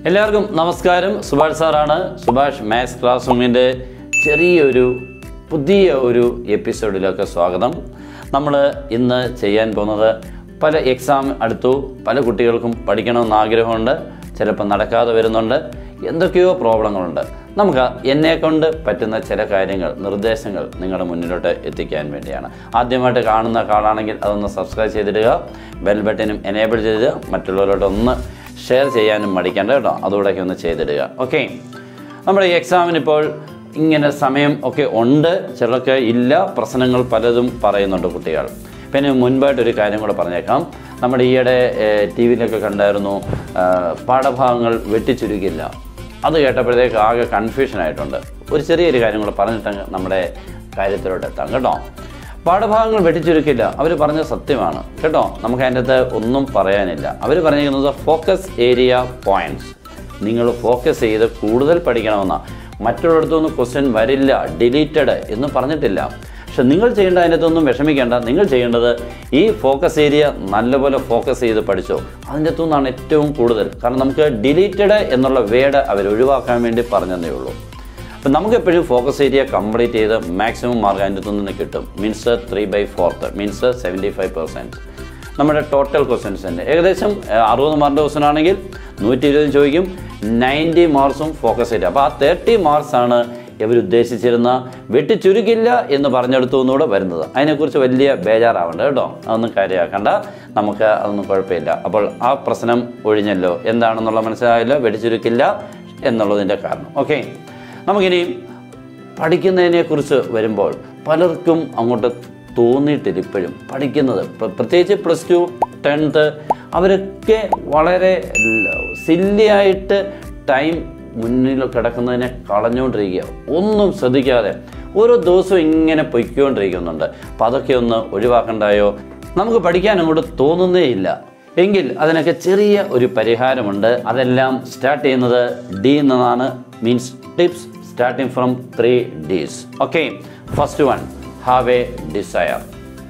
എല്ലാവർക്കും നമസ്കാരം സുഭാഷ് സാറാണ് സുഭാഷ് മാത്സ് ക്ലാസ് റൂമിൻ്റെ ചെറിയൊരു പുതിയ ഒരു എപ്പിസോഡിലേക്ക് സ്വാഗതം നമ്മൾ ഇന്ന് ചെയ്യാൻ പോകുന്നത് പല എക്സാം അടുത്തു പല കുട്ടികൾക്കും പഠിക്കണമെന്ന് ആഗ്രഹമുണ്ട് ചിലപ്പോൾ നടക്കാതെ വരുന്നുണ്ട് എന്തൊക്കെയോ പ്രോബ്ലങ്ങളുണ്ട് നമുക്ക് എന്നെ കൊണ്ട് പറ്റുന്ന ചില കാര്യങ്ങൾ നിർദ്ദേശങ്ങൾ നിങ്ങളുടെ മുന്നിലോട്ട് എത്തിക്കാൻ വേണ്ടിയാണ് ആദ്യമായിട്ട് കാണുന്ന കാളാണെങ്കിൽ അതൊന്ന് സബ്സ്ക്രൈബ് ചെയ്തിടുക ബെൽ ബട്ടനും എനേബിൾ ചെയ്ത് മറ്റുള്ളവരോട് ഒന്ന് ഷെയർ ചെയ്യാനും മടിക്കേണ്ട കേട്ടോ അതുകൂടെയൊക്കെ ഒന്ന് ചെയ്തിടുക ഓക്കെ നമ്മുടെ ഈ എക്സാമിന് ഇപ്പോൾ ഇങ്ങനെ സമയം ഒക്കെ ഉണ്ട് ചിലർക്ക് ഇല്ല പ്രശ്നങ്ങൾ പലതും പറയുന്നുണ്ട് കുട്ടികൾ പിന്നെ മുൻപായിട്ടൊരു കാര്യം കൂടെ പറഞ്ഞേക്കാം നമ്മുടെ ഈയിടെ ടി വിയിലൊക്കെ കണ്ടായിരുന്നു ആ, പാഠഭാഗങ്ങൾ വെട്ടിച്ചുരുക്കില്ല അത് കേട്ടപ്പോഴത്തേക്ക് ആകെ കൺഫ്യൂഷൻ ആയിട്ടുണ്ട് ഒരു ചെറിയൊരു കാര്യം കൂടെ പറഞ്ഞിട്ട് നമ്മുടെ കാര്യത്തിലോട്ട് എത്താം കേട്ടോ പാഠഭാഗങ്ങൾ വെട്ടിച്ചുരുക്കില്ല അവർ പറഞ്ഞ സത്യമാണ് കേട്ടോ നമുക്ക് അതിൻ്റെ അകത്ത് ഒന്നും പറയാനില്ല അവർ പറഞ്ഞിരിക്കുന്നത് ഫോക്കസ് ഏരിയ പോയിന്റ്സ് നിങ്ങൾ ഫോക്കസ് ചെയ്ത് കൂടുതൽ പഠിക്കണമെന്നാണ് മറ്റുള്ളിടത്തൊന്നും ക്വസ്റ്റ്യൻ വരില്ല ഡിലീറ്റഡ് എന്ന് പറഞ്ഞിട്ടില്ല പക്ഷെ നിങ്ങൾ ചെയ്യേണ്ട അതിനകത്തൊന്നും വിഷമിക്കേണ്ട നിങ്ങൾ ചെയ്യേണ്ടത് ഈ ഫോക്കസ് ഏരിയ നല്ലപോലെ ഫോക്കസ് ചെയ്ത് പഠിച്ചോ അതിൻ്റെ അകത്തുനിന്നാണ് ഏറ്റവും കൂടുതൽ കാരണം നമുക്ക് ഡിലീറ്റഡ് എന്നുള്ള വേർഡ് അവർ ഒഴിവാക്കാൻ വേണ്ടി പറഞ്ഞതേ ഉള്ളൂ അപ്പം നമുക്ക് എപ്പോഴും ഫോക്കസ് ഏരിയ കംപ്ലീറ്റ് ചെയ്ത് മാക്സിമം മാർക്ക് അതിൻ്റെ അകത്തു നിന്ന് കിട്ടും means three by fourth means seventy five percent നമ്മുടെ ടോട്ടൽ ക്വസ്റ്റ്യൻസിൻ്റെ ഏകദേശം ഏഹ്, അറുപത് മാർക്കിൻ്റെ ക്വസ്റ്റൻ ആണെങ്കിൽ നൂറ്റി ഇരുപത് ചോദിക്കും നയൻറ്റി മാർക്സും ഫോക്കസ് ഏരിയ അപ്പോൾ ആ തേർട്ടി മാർക്സ് ആണ് ഇവർ ഉദ്ദേശിച്ചിരുന്ന വെട്ടിച്ചുരുക്കില്ല എന്ന് പറഞ്ഞെടുത്തു എന്നൂടെ വരുന്നത് അതിനെക്കുറിച്ച് വലിയ ബേജാറാവണ്ട കേട്ടോ അതൊന്നും കാര്യമാക്കണ്ട നമുക്ക് അതൊന്നും കുഴപ്പമില്ല അപ്പോൾ ആ പ്രശ്നം ഒഴിഞ്ഞല്ലോ എന്താണെന്നുള്ള മനസ്സിലായല്ലോ വെട്ടിച്ചുരുക്കില്ല എന്നുള്ളതിൻ്റെ കാരണം ഓക്കെ നമുക്കിനി പഠിക്കുന്നതിനെക്കുറിച്ച് വരുമ്പോൾ പലർക്കും അങ്ങോട്ട് തോന്നിയിട്ടില്ല ഇപ്പോഴും പഠിക്കുന്നത് പ്ര- പ്രത്യേകിച്ച് പ്ലസ് ടു ടെൻത്ത് അവരൊക്കെ വളരെ സില്ലിയായിട്ട് ടൈം മുന്നിൽ കിടക്കുന്നതിനെ കളഞ്ഞുകൊണ്ടിരിക്കുക ഒന്നും ശ്രദ്ധിക്കാതെ ഓരോ ദിവസവും ഇങ്ങനെ പൊയ്ക്കൊണ്ടിരിക്കുന്നുണ്ട് അപ്പം അതൊക്കെ ഒന്ന് ഒഴിവാക്കണ്ടായോ നമുക്ക് പഠിക്കാൻ അങ്ങോട്ട് തോന്നുന്നേ ഇല്ല എങ്കിൽ അതിനൊക്കെ ചെറിയ ഒരു പരിഹാരമുണ്ട് അതെല്ലാം സ്റ്റാർട്ട് ചെയ്യുന്നത് ഡി എന്നതാണ് means tips starting from three Ds okay first one have a desire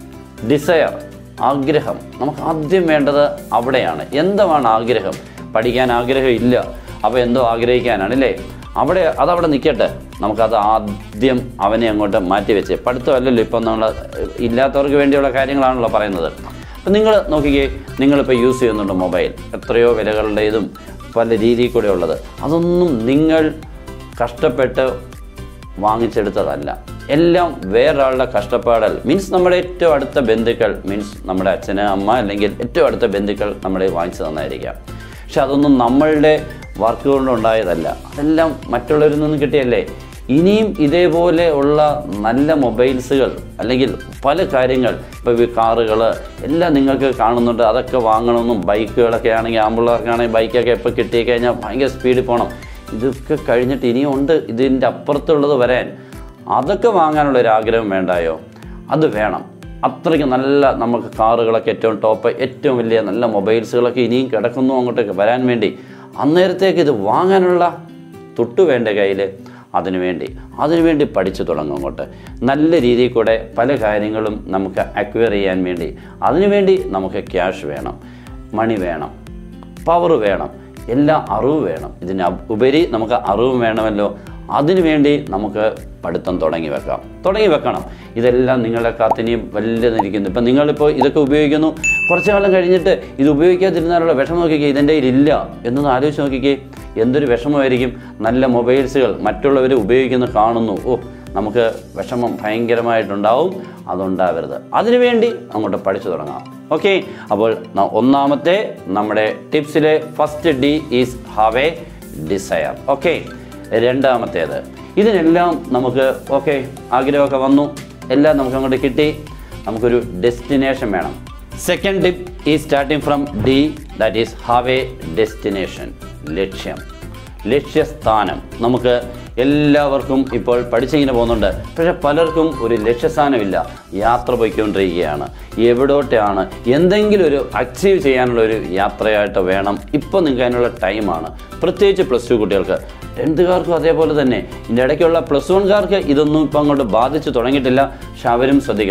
desire ആഗ്രഹം നമുക്ക് ആദ്യം വേണ്ടത് അവിടെയാണ് എന്താണ് ആഗ്രഹം പഠിക്കാൻ ആഗ്രഹം ഇല്ല അപ്പോൾ എന്തോ ആഗ്രഹിക്കാനാണ് അല്ലേ അവിടെ അതവിടെ നിൽക്കട്ടെ നമുക്കത് ആദ്യം അവനെ അങ്ങോട്ട് മാറ്റി വെച്ച് പഠിത്തമല്ലല്ലോ ഇപ്പം നമ്മൾ ഇല്ലാത്തവർക്ക് വേണ്ടിയുള്ള കാര്യങ്ങളാണല്ലോ പറയുന്നത് അപ്പം നിങ്ങൾ നോക്കിക്കേ നിങ്ങളിപ്പോൾ യൂസ് ചെയ്യുന്നുണ്ട് മൊബൈൽ എത്രയോ വിലകളുടെ ഇതും പല രീതിയിൽ കൂടെ ഉള്ളത് അതൊന്നും നിങ്ങൾ കഷ്ടപ്പെട്ട് വാങ്ങിച്ചെടുത്തതല്ല എല്ലാം വേറൊരാളുടെ കഷ്ടപ്പാടൽ മീൻസ് നമ്മുടെ ഏറ്റവും അടുത്ത ബന്ധുക്കൾ മീൻസ് നമ്മുടെ അച്ഛന് അമ്മ അല്ലെങ്കിൽ ഏറ്റവും അടുത്ത ബന്ധുക്കൾ നമ്മളെ വാങ്ങിച്ചു തന്നായിരിക്കാം പക്ഷെ അതൊന്നും നമ്മളുടെ വർക്ക് കൊണ്ടുണ്ടായതല്ല അതെല്ലാം മറ്റുള്ളവരിൽ നിന്ന് കിട്ടിയല്ലേ ഇനിയും ഇതേപോലെ ഉള്ള നല്ല മൊബൈൽസുകൾ അല്ലെങ്കിൽ പല കാര്യങ്ങൾ ഇപ്പോൾ ഈ കാറുകൾ എല്ലാം നിങ്ങൾക്ക് കാണുന്നുണ്ട് അതൊക്കെ വാങ്ങണമെന്നും ബൈക്കുകളൊക്കെ ആണെങ്കിൽ ആമ്പിള്ളേർക്കാണെങ്കിൽ ബൈക്കൊക്കെ എപ്പോൾ കിട്ടിക്കഴിഞ്ഞാൽ ഭയങ്കര സ്പീഡിൽ പോകണം ഇതൊക്കെ കഴിഞ്ഞിട്ട് ഇനിയും ഉണ്ട് ഇതിൻ്റെ അപ്പുറത്തുള്ളത് വരാൻ അതൊക്കെ വാങ്ങാനുള്ള ഒരു ആഗ്രഹം വേണ്ടായോ അത് വേണം അത്രയ്ക്ക് നല്ല നമുക്ക് കാറുകളൊക്കെ ഏറ്റവും ടോപ്പ് ഏറ്റവും വലിയ നല്ല മൊബൈൽസുകളൊക്കെ ഇനിയും കിടക്കുന്നു അങ്ങോട്ടേക്ക് വരാൻ വേണ്ടി അന്നേരത്തേക്ക് ഇത് വാങ്ങാനുള്ള തൊട്ടു വേണ്ട കയ്യിൽ അതിനുവേണ്ടി അതിനുവേണ്ടി പഠിച്ചു തുടങ്ങും അങ്ങോട്ട് നല്ല രീതിയിൽ കൂടെ പല കാര്യങ്ങളും നമുക്ക് അക്വയർ ചെയ്യാൻ വേണ്ടി അതിനുവേണ്ടി നമുക്ക് ക്യാഷ് വേണം മണി വേണം പവർ വേണം എല്ലാ അറിവ് വേണം ഇതിന് അപ്- ഉപരി നമുക്ക് അറിവും വേണമല്ലോ അതിനുവേണ്ടി നമുക്ക് പഠിത്തം തുടങ്ങി വെക്കാം തുടങ്ങി വെക്കണം ഇതെല്ലാം നിങ്ങളുടെ കാത്തിനിയും വലുതായിരിക്കുന്നു ഇപ്പം നിങ്ങളിപ്പോൾ ഇതൊക്കെ ഉപയോഗിക്കുന്നു കുറച്ച് കാലം കഴിഞ്ഞിട്ട് ഇത് ഉപയോഗിക്കാതിരുന്നാലുള്ള വിഷമം നോക്കിക്കേ ഇതിൻ്റെ ഇല്ല എന്നൊന്ന് ആലോചിച്ച് നോക്കിക്കേ എന്തൊരു വിഷമമായിരിക്കും നല്ല മൊബൈൽസുകൾ മറ്റുള്ളവർ ഉപയോഗിക്കുന്ന കാണുന്നു ഓ നമുക്ക് വിഷമം ഭയങ്കരമായിട്ടുണ്ടാവും അതുണ്ടാവരുത് അതിനുവേണ്ടി അങ്ങോട്ട് പഠിച്ചു തുടങ്ങാം ഓക്കെ അപ്പോൾ ന- ഒന്നാമത്തെ നമ്മുടെ ടിപ്സിലെ first D is have a desire okay രണ്ടാമത്തേത് ഇതിനെല്ലാം നമുക്ക് ഓക്കെ ആഗ്രഹമൊക്കെ വന്നു എല്ലാം നമുക്ക് അങ്ങോട്ട് കിട്ടി നമുക്കൊരു ഡെസ്റ്റിനേഷൻ വേണം സെക്കൻഡ് ടിപ്പ് ഈ starting from D that is have a destination ലക്ഷ്യം ലക്ഷ്യസ്ഥാനം നമുക്ക് എല്ലാവർക്കും ഇപ്പോൾ പഠിച്ചിങ്ങനെ പോകുന്നുണ്ട് പക്ഷെ പലർക്കും ഒരു ലക്ഷ്യസ്ഥാനമില്ല യാത്ര പോയിക്കൊണ്ടിരിക്കുകയാണ് എവിടോട്ടാണ് എന്തെങ്കിലും ഒരു അച്ചീവ് ചെയ്യാനുള്ള ഒരു യാത്രയായിട്ട് വേണം ഇപ്പോൾ നിങ്ങൾക്ക് അതിനുള്ള ടൈമാണ് പ്രത്യേകിച്ച് പ്ലസ് ടു കുട്ടികൾക്ക് ടെൻത്തുകാർക്കും അതേപോലെ തന്നെ ഇതിൻ്റെ ഇടയ്ക്കുള്ള പ്ലസ് വൺകാർക്ക് ഇതൊന്നും ഇപ്പം അങ്ങോട്ട് ബാധിച്ച് തുടങ്ങിയിട്ടില്ല പക്ഷെ അവരും ശ്രദ്ധിക്കണം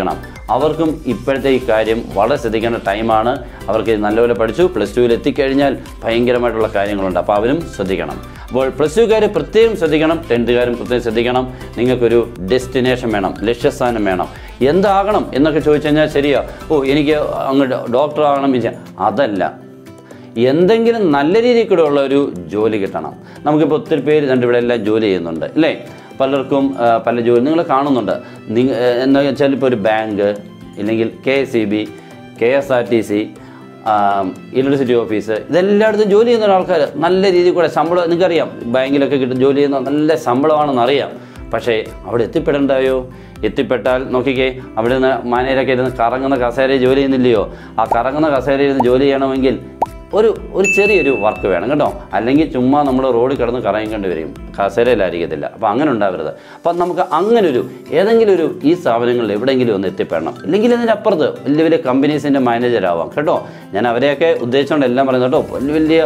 അവർക്കും ഇപ്പോഴത്തെ ഈ കാര്യം വളരെ ശ്രദ്ധിക്കേണ്ട ടൈമാണ് അവർക്ക് ഇത് നല്ലപോലെ പഠിച്ചു പ്ലസ് ടുവിൽ എത്തിക്കഴിഞ്ഞാൽ ഭയങ്കരമായിട്ടുള്ള കാര്യങ്ങളുണ്ട് അപ്പോൾ അവരും ശ്രദ്ധിക്കണം അപ്പോൾ പ്ലസ് ടുക്കാർ പ്രത്യേകം ശ്രദ്ധിക്കണം ടെൻത്തുകാരും പ്രത്യേകം ശ്രദ്ധിക്കണം നിങ്ങൾക്കൊരു ഡെസ്റ്റിനേഷൻ വേണം ലക്ഷ്യസ്ഥാനം വേണം എന്താകണം എന്നൊക്കെ ചോദിച്ചു കഴിഞ്ഞാൽ ശരിയാ ഓ എനിക്ക് അങ്ങ് ഡോക്ടർ ആകണം വിചാ അതല്ല എന്തെങ്കിലും നല്ല രീതിയിൽ കൂടെ ഉള്ള ഒരു ജോലി കിട്ടണം നമുക്കിപ്പോൾ ഒത്തിരി പേര് രണ്ട് ഇവിടെ എല്ലാം ജോലി ചെയ്യുന്നുണ്ട് അല്ലേ പലർക്കും ആ, പല ജോലി നിങ്ങൾ കാണുന്നുണ്ട് നിങ്ങ എന്താ വെച്ചാൽ ഇപ്പോൾ ഒരു ബാങ്ക് ഇല്ലെങ്കിൽ K S E B K S R T C university office ഇതെല്ലായിടത്തും ജോലി ചെയ്യുന്ന ആൾക്കാർ നല്ല രീതിയിൽ കൂടെ ശമ്പളം നിങ്ങൾക്കറിയാം ബാങ്കിലൊക്കെ കിട്ടും ജോലി ചെയ്യുന്ന നല്ല ശമ്പളമാണെന്ന് അറിയാം പക്ഷേ അവിടെ എത്തിപ്പെടണ്ടായോ എത്തിപ്പെട്ടാൽ നോക്കിക്കേ അവിടെ നിന്ന് മാനേജരൊക്കെ ഇരുന്ന് കറങ്ങുന്ന കസേരയിൽ ജോലി ചെയ്യുന്നില്ലയോ ആ കറങ്ങുന്ന കസേരയിൽ ഇരുന്ന് ജോലി ചെയ്യണമെങ്കിൽ ഒരു ഒരു ചെറിയൊരു വർക്ക് വേണം കേട്ടോ അല്ലെങ്കിൽ ചുമ്മാ നമ്മൾ റോഡിൽ കിടന്ന് കറങ്ങിക്കേണ്ടി വരും കസേരയിലായിരിക്കത്തില്ല അപ്പോൾ അങ്ങനെ ഉണ്ടാവരുത് അപ്പം നമുക്ക് അങ്ങനെ ഒരു ഏതെങ്കിലും ഒരു ഈ സ്ഥാപനങ്ങളിൽ എവിടെയെങ്കിലും ഒന്ന് എത്തിപ്പെടണം ഇല്ലെങ്കിൽ ഇതിൻ്റെ അപ്പുറത്ത് വലിയ വലിയ കമ്പനീസിൻ്റെ മാനേജർ ആവാം കേട്ടോ ഞാൻ അവരെയൊക്കെ ഉദ്ദേശിച്ചുകൊണ്ട് എല്ലാം പറയുന്നത് കേട്ടോ വലിയ വലിയ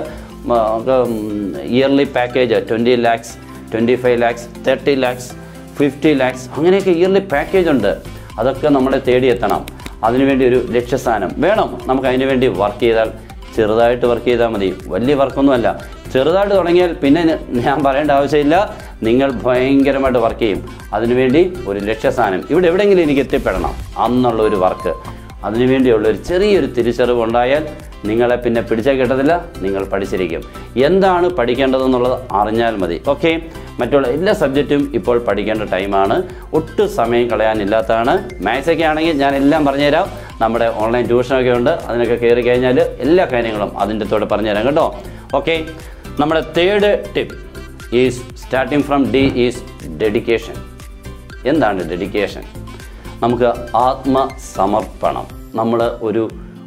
yearly package twenty lakhs twenty five lakhs thirty lakhs fifty lakhs അങ്ങനെയൊക്കെ ഇയർലി പാക്കേജ് ഉണ്ട് അതൊക്കെ നമ്മളെ തേടിയെത്തണം അതിനുവേണ്ടി ഒരു ലക്ഷ്യസ്ഥാനം വേണം നമുക്ക് അതിനു വേണ്ടി വർക്ക് ചെയ്താൽ ചെറുതായിട്ട് വർക്ക് ചെയ്താൽ മതി വലിയ വർക്കൊന്നുമല്ല ചെറുതായിട്ട് തുടങ്ങിയാൽ പിന്നെ ന- ഞാൻ പറയേണ്ട ആവശ്യമില്ല നിങ്ങൾ ഭയങ്കരമായിട്ട് വർക്ക് ചെയ്യും അതിനുവേണ്ടി ഒരു ലക്ഷ്യസ്ഥാനം ഇവിടെ എവിടെയെങ്കിലും എനിക്ക് എത്തിപ്പെടണം അന്നുള്ള ഒരു വർക്ക് അതിനുവേണ്ടിയുള്ള ഒരു ചെറിയൊരു തിരിച്ചറിവ് ഉണ്ടായാൽ നിങ്ങളെ പിന്നെ പിടിച്ചാൽ കിട്ടത്തില്ല നിങ്ങൾ പഠിച്ചിരിക്കും എന്താണ് പഠിക്കേണ്ടതെന്നുള്ളത് അറിഞ്ഞാൽ മതി ഓക്കെ മറ്റുള്ള എല്ലാ സബ്ജക്റ്റും ഇപ്പോൾ പഠിക്കേണ്ട ടൈമാണ് ഒട്ടും സമയം കളയാനില്ലാത്തതാണ് മാത്സൊക്കെ ആണെങ്കിൽ ഞാൻ എല്ലാം പറഞ്ഞുതരാം നമ്മുടെ ഓൺലൈൻ ട്യൂഷനൊക്കെ ഉണ്ട് അതിനൊക്കെ കയറി കഴിഞ്ഞാൽ എല്ലാ കാര്യങ്ങളും അതിൻ്റെ തോടെ പറഞ്ഞുതരാം കേട്ടോ ഓക്കെ നമ്മുടെ third tip is starting from D is dedication എന്താണ് ഡെഡിക്കേഷൻ നമുക്ക് ആത്മസമർപ്പണം നമ്മൾ ഒരു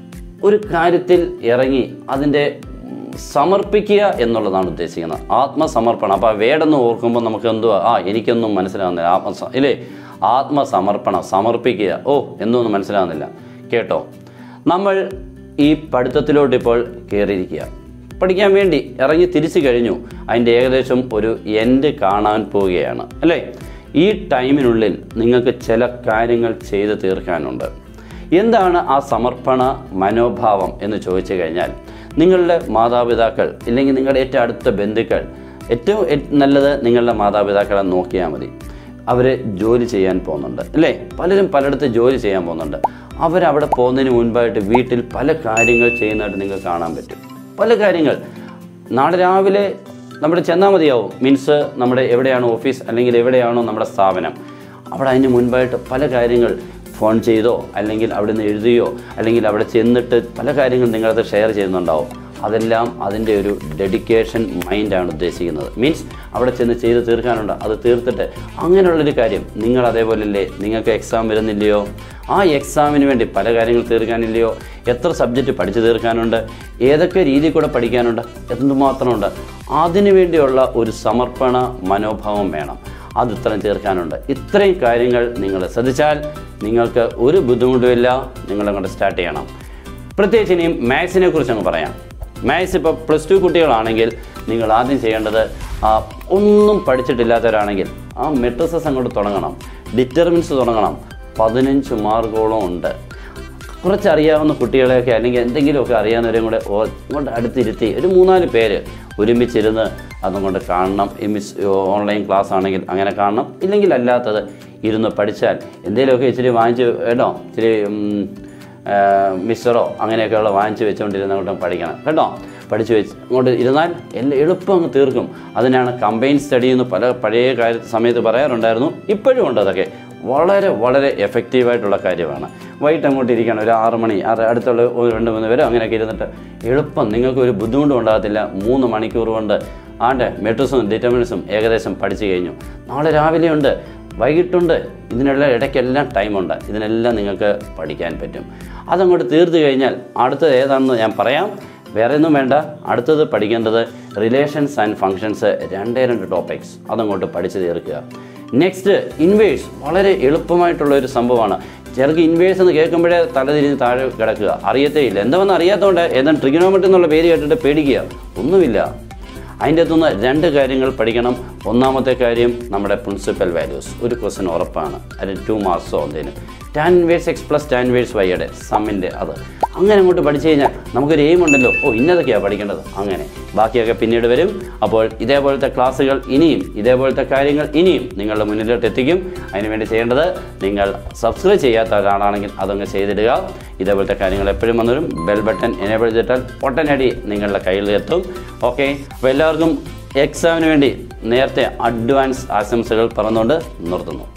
ഒരു കാര്യത്തിൽ ഇറങ്ങി അതിൻ്റെ സമർപ്പിക്കുക എന്നുള്ളതാണ് ഉദ്ദേശിക്കുന്നത് ആത്മസമർപ്പണം അപ്പോൾ ആ വേടെന്ന് ഓർക്കുമ്പോൾ നമുക്ക് എന്തുവാ ആ എനിക്കൊന്നും മനസ്സിലാകുന്നില്ല ആത്മ ഇല്ലേ ആത്മസമർപ്പണം സമർപ്പിക്കുക ഓ എന്നൊന്നും മനസ്സിലാകുന്നില്ല കേട്ടോ നമ്മൾ ഈ പഠിത്തത്തിലോട്ട് ഇപ്പോൾ കയറിയിരിക്കുക പഠിക്കാൻ വേണ്ടി ഇറങ്ങി തിരിച്ചു കഴിഞ്ഞു അതിൻ്റെ ഏകദേശം ഒരു എൻഡ് കാണാൻ പോവുകയാണ് അല്ലേ ഈ ടൈമിനുള്ളിൽ നിങ്ങൾക്ക് ചില കാര്യങ്ങൾ ചെയ്ത് തീർക്കാനുണ്ട് എന്താണ് ആ സമർപ്പണ മനോഭാവം എന്ന് ചോദിച്ചു കഴിഞ്ഞാൽ നിങ്ങളുടെ മാതാപിതാക്കൾ ഇല്ലെങ്കിൽ നിങ്ങളുടെ ഏറ്റവും അടുത്ത ബന്ധുക്കൾ ഏറ്റവും എ- നല്ലത് നിങ്ങളുടെ മാതാപിതാക്കളെ നോക്കിയാൽ മതി അവർ ജോലി ചെയ്യാൻ പോകുന്നുണ്ട് അല്ലേ പലരും പലയിടത്ത് ജോലി ചെയ്യാൻ പോകുന്നുണ്ട് അവരവിടെ പോകുന്നതിന് മുൻപായിട്ട് വീട്ടിൽ പല കാര്യങ്ങൾ ചെയ്യുന്നതായിട്ട് നിങ്ങൾക്ക് കാണാൻ പറ്റും പല കാര്യങ്ങൾ നാളെ രാവിലെ നമ്മുടെ ചെന്നാൽ മതിയാവും മീൻസ് നമ്മുടെ എവിടെയാണ് ഓഫീസ് അല്ലെങ്കിൽ എവിടെയാണോ നമ്മുടെ സ്ഥാപനം അവിടെ അതിന് മുൻപായിട്ട് പല കാര്യങ്ങൾ ഫോൺ ചെയ്തോ അല്ലെങ്കിൽ അവിടെ നിന്ന് എഴുതിയോ അല്ലെങ്കിൽ അവിടെ ചെന്നിട്ട് പല കാര്യങ്ങൾ നിങ്ങളത് ഷെയർ ചെയ്യുന്നുണ്ടാവും അതെല്ലാം അതിൻ്റെ ഒരു ഡെഡിക്കേഷൻ മൈൻഡാണ് ഉദ്ദേശിക്കുന്നത് മീൻസ് അവിടെ ചെന്ന് ചെയ്ത് തീർക്കാനുണ്ട് അത് തീർത്തിട്ട് അങ്ങനെയുള്ളൊരു കാര്യം നിങ്ങൾ അതേപോലെയല്ലേ നിങ്ങൾക്ക് എക്സാം വരുന്നില്ലയോ ആ എക്സാമിന് വേണ്ടി പല കാര്യങ്ങൾ തീർക്കാനില്ലയോ എത്ര സബ്ജക്റ്റ് പഠിച്ചു തീർക്കാനുണ്ട് ഏതൊക്കെ രീതിയിൽ കൂടെ പഠിക്കാനുണ്ട് എന്തുമാത്രമുണ്ട് അതിനു വേണ്ടിയുള്ള ഒരു സമർപ്പണ മനോഭാവം വേണം അത് ഇത്രയും തീർക്കാനുണ്ട് ഇത്രയും കാര്യങ്ങൾ നിങ്ങൾ ശ്രദ്ധിച്ചാൽ നിങ്ങൾക്ക് ഒരു ബുദ്ധിമുട്ടുമില്ല നിങ്ങളെ കൊണ്ട് സ്റ്റാർട്ട് ചെയ്യണം പ്രത്യേകിച്ച് ഇനിയും മാത്സിനെ കുറിച്ച് അങ്ങ് പറയാം മാത്സ് ഇപ്പോൾ പ്ലസ് ടു കുട്ടികളാണെങ്കിൽ നിങ്ങൾ ആദ്യം ചെയ്യേണ്ടത് ആ, ഒന്നും പഠിച്ചിട്ടില്ലാത്തവരാണെങ്കിൽ ആ മെട്രിസസ് അങ്ങോട്ട് തുടങ്ങണം ഡിറ്റർമിൻസ് തുടങ്ങണം പതിനഞ്ച് മാർക്കോളം ഉണ്ട് കുറച്ചറിയാവുന്ന കുട്ടികളെയൊക്കെ അല്ലെങ്കിൽ എന്തെങ്കിലുമൊക്കെ അറിയാവുന്നവരെയും കൂടെ ഓ- ഇങ്ങോട്ട് അടുത്തിരുത്തി ഒരു മൂന്നാല് പേര് ഒരുമിച്ചിരുന്ന് അതും കൊണ്ട് കാണണം ഈ മിസ് ഓൺലൈൻ ക്ലാസ് ആണെങ്കിൽ അങ്ങനെ കാണണം ഇല്ലെങ്കിൽ അല്ലാത്തത് ഇരുന്ന് പഠിച്ചാൽ എന്തെങ്കിലുമൊക്കെ ഇച്ചിരി വാങ്ങിച്ച് കേട്ടോ ഇച്ചിരി ഉം, ആ, മിക്സറോ അങ്ങനെയൊക്കെയുള്ള വാങ്ങിച്ച് വെച്ചുകൊണ്ടിരുന്ന് അങ്ങോട്ട് പഠിക്കണം കേട്ടോ പഠിച്ചു വെച്ച് അങ്ങോട്ട് ഇരുന്നാൽ എല്ലാം എളുപ്പം അങ്ങ് തീർക്കും അതിനാണ് കമ്പൈൻ സ്റ്റഡി എന്ന് പല പഴയ കാര്യ സമയത്ത് പറയാറുണ്ടായിരുന്നു ഇപ്പോഴും ഉണ്ട് അതൊക്കെ വളരെ വളരെ എഫക്റ്റീവായിട്ടുള്ള കാര്യമാണ് വൈകിട്ട് അങ്ങോട്ട് ഇരിക്കണം ഒരു ആറ് മണി ആറ് അടുത്തുള്ള ഒരു രണ്ട് മൂന്ന് പേരോ അങ്ങനെയൊക്കെ ഇരുന്നിട്ട് എളുപ്പം നിങ്ങൾക്ക് ഒരു ബുദ്ധിമുട്ടും ഉണ്ടാകത്തില്ല മൂന്ന് മണിക്കൂർ കൊണ്ട് ആണ്ട് മെട്രിസും ഡിറ്റർമിനൻസും ഏകദേശം പഠിച്ചു കഴിഞ്ഞു നാളെ രാവിലെ ഉണ്ട് വൈകിട്ടുണ്ട് ഇതിനുള്ള ഇടയ്ക്കെല്ലാം ടൈമുണ്ട് ഇതിനെല്ലാം നിങ്ങൾക്ക് പഠിക്കാൻ പറ്റും അതങ്ങോട്ട് തീർത്ത് കഴിഞ്ഞാൽ അടുത്തത് ഏതാണെന്ന് ഞാൻ പറയാം വേറെ ഒന്നും വേണ്ട അടുത്തത് പഠിക്കേണ്ടത് റിലേഷൻസ് ആൻഡ് ഫങ്ഷൻസ് രണ്ടേ രണ്ട് ടോപ്പിക്സ് അതങ്ങോട്ട് പഠിച്ചു തീർക്കുക നെക്സ്റ്റ് ഇൻവേഴ്സ് വളരെ എളുപ്പമായിട്ടുള്ള ഒരു സംഭവമാണ് ചിലർക്ക് ഇൻവേഴ്സ് എന്ന് കേൾക്കുമ്പോഴേ തലതിരിഞ്ഞ് താഴെ കിടക്കുക അറിയത്തേ ഇല്ല എന്താണെന്ന് അറിയാത്തതുകൊണ്ട് ഏതാണ്ട് ട്രിഗണോമെട്രി എന്നുള്ള പേര് കേട്ടിട്ട് പേടിക്കുക ഒന്നുമില്ല അതിൻ്റെ അകത്തുനിന്ന് രണ്ട് കാര്യങ്ങൾ പഠിക്കണം ഒന്നാമത്തെ കാര്യം നമ്മുടെ പ്രിൻസിപ്പൽ വാല്യൂസ് ഒരു ക്വസ്റ്റ്യൻ ഉറപ്പാണ് അതിന് ടു മാർക്സോ എന്തെങ്കിലും tan inverse x plus tan inverse വൈയുടെ സമ്മിൻ്റെ അത് അങ്ങനെ അങ്ങോട്ട് പഠിച്ചു കഴിഞ്ഞാൽ നമുക്കൊരു എയിം ഉണ്ടല്ലോ ഓ ഇന്നതൊക്കെയാണ് പഠിക്കേണ്ടത് അങ്ങനെ ബാക്കിയൊക്കെ പിന്നീട് വരും അപ്പോൾ ഇതേപോലത്തെ ക്ലാസ്സുകൾ ഇനിയും ഇതേപോലത്തെ കാര്യങ്ങൾ ഇനിയും നിങ്ങളുടെ മുന്നിലോട്ട് എത്തിക്കും അതിനുവേണ്ടി ചെയ്യേണ്ടത് നിങ്ങൾ സബ്സ്ക്രൈബ് ചെയ്യാത്ത ഒരാളാണെങ്കിൽ അതങ്ങ് ചെയ്തിടുക ഇതേപോലത്തെ കാര്യങ്ങൾ എപ്പോഴും വന്നവരും ബെൽ ബട്ടൺ എനേബിൾ ചെയ്തിട്ടാൽ ഒട്ടനടി നിങ്ങളുടെ കയ്യിൽ എത്തും ഓക്കെ അപ്പോൾ എല്ലാവർക്കും എക്സാമിന് വേണ്ടി നേരത്തെ അഡ്വാൻസ് ആശംസകൾ പറഞ്ഞുകൊണ്ട് നിർത്തുന്നു